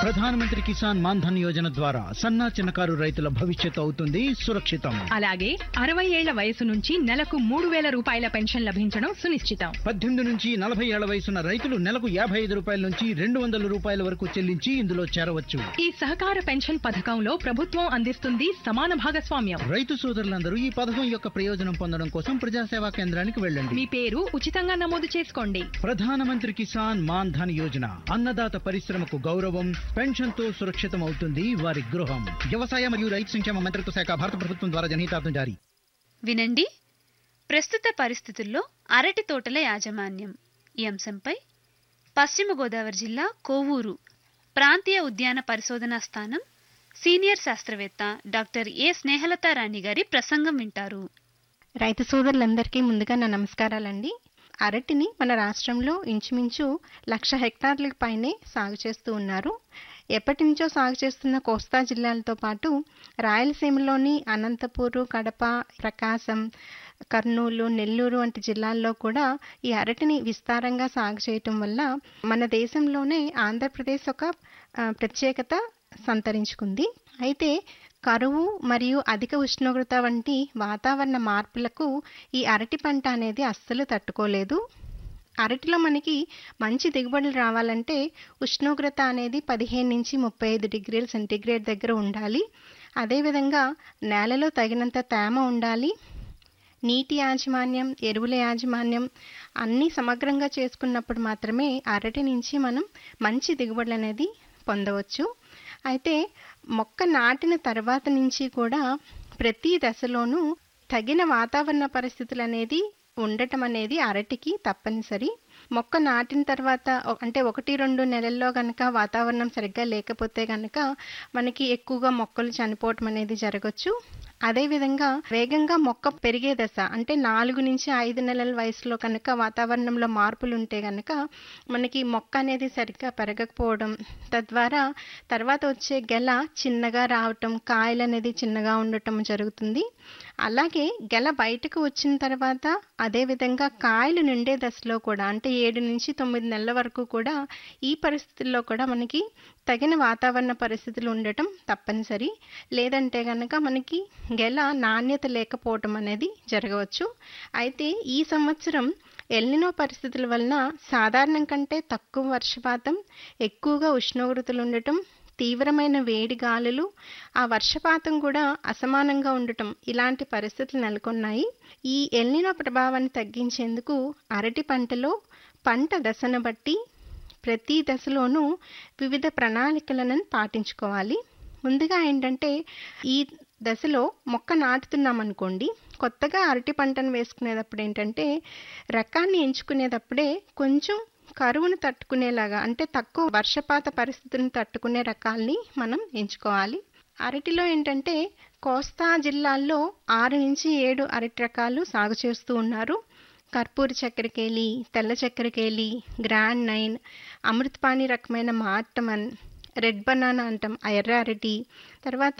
ప్రధానమంత్రి కిసాన్ మాన్ ధన్ యోజన ద్వారా సన్నా చిన్నకారు రైతుల భవిష్యత్తు అవుతుంది సురక్షితం అలాగే అరవై ఏళ్ల వయసు నుంచి నెలకు మూడు వేల రూపాయల పెన్షన్ లభించడం సునిశ్చితం పద్దెనిమిది నుంచి నలభై ఏళ్ల వయసున్న రైతులు నెలకు యాభై ఐదు రూపాయల నుంచి రెండు వందల రూపాయల వరకు చెల్లించి ఇందులో చేరవచ్చు ఈ సహకార పెన్షన్ పథకంలో ప్రభుత్వం అందిస్తుంది సమాన భాగస్వామ్యం రైతు సోదరులందరూ ఈ పథకం యొక్క ప్రయోజనం పొందడం కోసం ప్రజాసేవా కేంద్రానికి వెళ్ళండి మీ పేరు ఉచితంగా నమోదు చేసుకోండి ప్రధానమంత్రి కిసాన్ మాన్ ధన్ యోజన అన్నదాత పరిశ్రమకు గౌరవం పెన్షన్ తో సురక్షితం అవుతుంది వారి గృహం వ్యవసాయ మరియు రైతు సంక్షేమ మంత్రిత్వ శాఖ భారత ప్రభుత్వం ద్వారా జనహితార్థం జారీ వినండి ప్రస్తుత పరిస్థితుల్లో అరటి తోటల యాజమాన్యం ఈ అంశంపై పశ్చిమ గోదావరి జిల్లా కోవూరు ప్రాంతీయ ఉద్యాన పరిశోధనా స్థానం సీనియర్ శాస్త్రవేత్త డాక్టర్ ఏ స్నేహలతా రాణి గారి ప్రసంగం వింటారు రైతు సోదరులందరికీ ముందుగా నా నమస్కారాలండి అరటిని మన రాష్ట్రంలో ఇంచుమించు లక్ష హెక్టార్లకు పైనే సాగు చేస్తూ ఉన్నారు ఎప్పటి నుంచో సాగు చేస్తున్న కోస్తా జిల్లాలతో పాటు రాయలసీమలోని అనంతపూరు కడప ప్రకాశం కర్నూలు నెల్లూరు వంటి జిల్లాల్లో కూడా ఈ అరటిని విస్తారంగా సాగు చేయటం వల్ల మన దేశంలోనే ఆంధ్రప్రదేశ్ ఒక ఆ, ప్రత్యేకత సంతరించుకుంది అయితే కరువు మరియు అధిక ఉష్ణోగ్రత వంటి వాతావరణ మార్పులకు ఈ అరటి పంట అనేది అస్సలు తట్టుకోలేదు అరటిలో మనకి మంచి దిగుబడులు రావాలంటే ఉష్ణోగ్రత అనేది పదిహేను నుంచి ముప్పై ఐదు డిగ్రీల సెంటీగ్రేడ్ దగ్గర ఉండాలి అదేవిధంగా నేలలో తగినంత తేమ ఉండాలి నీటి యాజమాన్యం ఎరువుల యాజమాన్యం అన్నీ సమగ్రంగా చేసుకున్నప్పుడు మాత్రమే అరటి నుంచి మనం మంచి దిగుబడులు అనేది పొందవచ్చు అయితే మొక్క నాటిన తర్వాత నుంచి కూడా ప్రతి దశలోనూ తగిన వాతావరణ పరిస్థితులు అనేది ఉండటం అనేది అరటికి తప్పనిసరి మొక్క నాటిన తర్వాత ఒ- అంటే ఒకటి రెండు నెలల్లో కనుక వాతావరణం సరిగ్గా లేకపోతే కనుక మనకి ఎక్కువగా మొక్కలు చనిపోవటం అనేది జరగచ్చు అదేవిధంగా వేగంగా మొక్క పెరిగే దశ అంటే నాలుగు నుంచి ఐదు నెలల వయసులో కనుక వాతావరణంలో మార్పులు ఉంటే కనుక మనకి మొక్క అనేది సరిగ్గా పెరగకపోవడం తద్వారా తర్వాత వచ్చే గెల చిన్నగా రావటం కాయలు అనేది చిన్నగా ఉండటం జరుగుతుంది అలాగే గెల బయటకు వచ్చిన తర్వాత అదేవిధంగా కాయలు నిండే దశలో కూడా అంటే ఏడు నుంచి తొమ్మిది నెలల వరకు కూడా ఈ పరిస్థితుల్లో కూడా మనకి తగిన వాతావరణ పరిస్థితులు ఉండటం తప్పనిసరి లేదంటే కనుక మనకి గెల నాణ్యత లేకపోవటం అనేది జరగవచ్చు అయితే ఈ సంవత్సరం ఎల్నినో పరిస్థితుల వలన సాధారణం కంటే తక్కువ వర్షపాతం ఎక్కువగా ఉష్ణోగ్రతలు ఉండటం తీవ్రమైన వేడి గాలులు ఆ వర్షపాతం కూడా అసమానంగా ఉండటం ఇలాంటి పరిస్థితులు నెలకొన్నాయి ఈ ఎల్నినో ప్రభావాన్ని తగ్గించేందుకు అరటి పంటలో పంట దశను బట్టి ప్రతి దశలోనూ వివిధ ప్రణాళికలను పాటించుకోవాలి ముందుగా ఏంటంటే ఈ దశలో మొక్క నాటుతున్నాం అనుకోండి కొత్తగా అరటి పంటను వేసుకునేటప్పుడు ఏంటంటే రకాన్ని ఎంచుకునేటప్పుడే కొంచెం కరువును తట్టుకునేలాగా అంటే తక్కువ వర్షపాత పరిస్థితులను తట్టుకునే రకాల్ని మనం ఎంచుకోవాలి అరటిలో ఏంటంటే కోస్తా జిల్లాల్లో ఆరు నుంచి ఏడు అరటి రకాలు సాగు చేస్తూ ఉన్నారు కర్పూర చక్కెరకేళి తెల్ల చక్కెరకేళి గ్రాండ్ నైన్ అమృతపాణి రకమైన మార్టమన్ రెడ్ బనానా అంటాం ఆ ఎర్ర అరటి తర్వాత